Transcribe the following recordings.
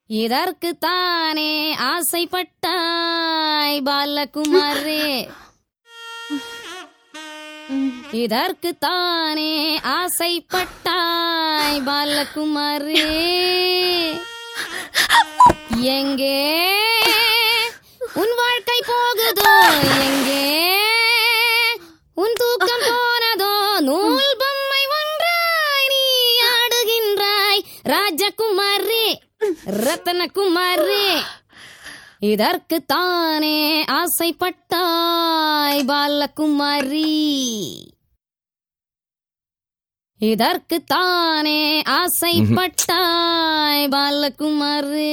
இதற்கு தானே ஆசைப்பட்டாய் பாலகுமாரே இதற்கு தானே ஆசைப்பட்டாய் பாலகுமாரே எங்கே உன் வாழ்க்கை போகுதோ எங்கே உன் தூக்கம் போனதோ நூல் பொம்மை ஒன்றாய் நீ ஆடுகின்றாய் ராஜகுமாரி ரத்தனகுமாரி இதற்கு தானே ஆசைப்பட்டாய் பாலகுமாரி இதற்கு தானே ஆசைப்பட்டாய் பாலகுமாரி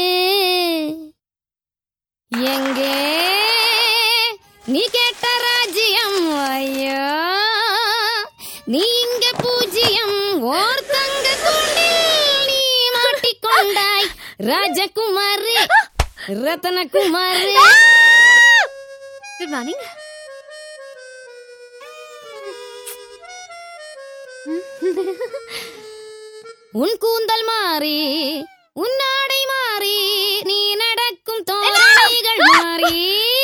எங்கே நீ கேட்ட ராஜ்யம் ஐயோ நீ இங்க பூஜ்யம் ஓர் தங்க கொண்டில் நீ மாட்டிக்கொண்டாய் ராஜகுமாரி ரத்தனகுமாரி குட் மார்னிங் உன் கூந்தல் மாறி உன் ஆடை மாறி நீ நடக்கும் தோரணைகள் மாறி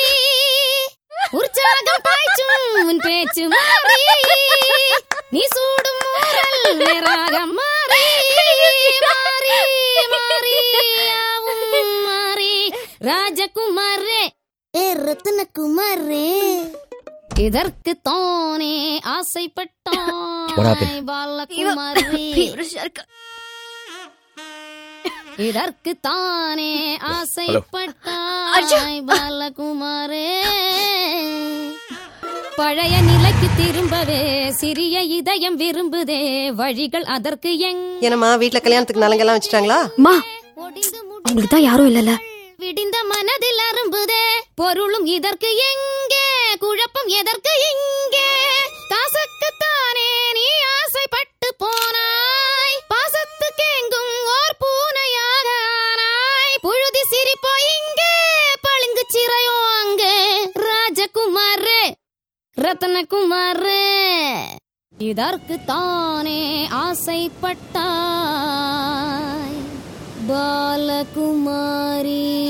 உற்சாகம் பாய்ச்சும் உன் பேச்சு மாறி நீ சூடும் மூரல் நிராகம் மாறி மாறி மாறி யாவும் மாறி ராஜகுமாரே ஏ ரத்னகுமாரே இதற்கு தானே What happened? ஆசைப்பட்டாய் பாலகுமாரி இருக்கு இதற்கு தானே அர்ஜுன். ஆசைப்பட்டாய் பாலகுமாரே பழைய நிலைக்கு திரும்பவே சிறிய இதயம் விரும்புதே வழிகள் அதற்கு எங் என்னம்மா வீட்ல கல்யாணத்துக்கு நலங்கெல்லாம் வச்சுட்டாங்களா மா ஒடிந்து முடி- அவங்களுக்கு தான் யாரும் இல்லல விடிந்த மனதில் அரும்புதே பொருளும் இதற்கு எங்கே குழப்பம் எதற்கு இங்கே காசுக்குத்தானே நீ ஆசைப்பட்டு போனாய் பாசத்துக்கு எங்கும் ஓர் பூனையாக ஆனாய் புழுதி சிரிப்போ இங்கே பளிங்கு சிறையோ அங்கே ராஜகுமாரே ரத்னகுமாரே இதற்கு தானே ஆசைப்பட்டாய் பாலகுமாரி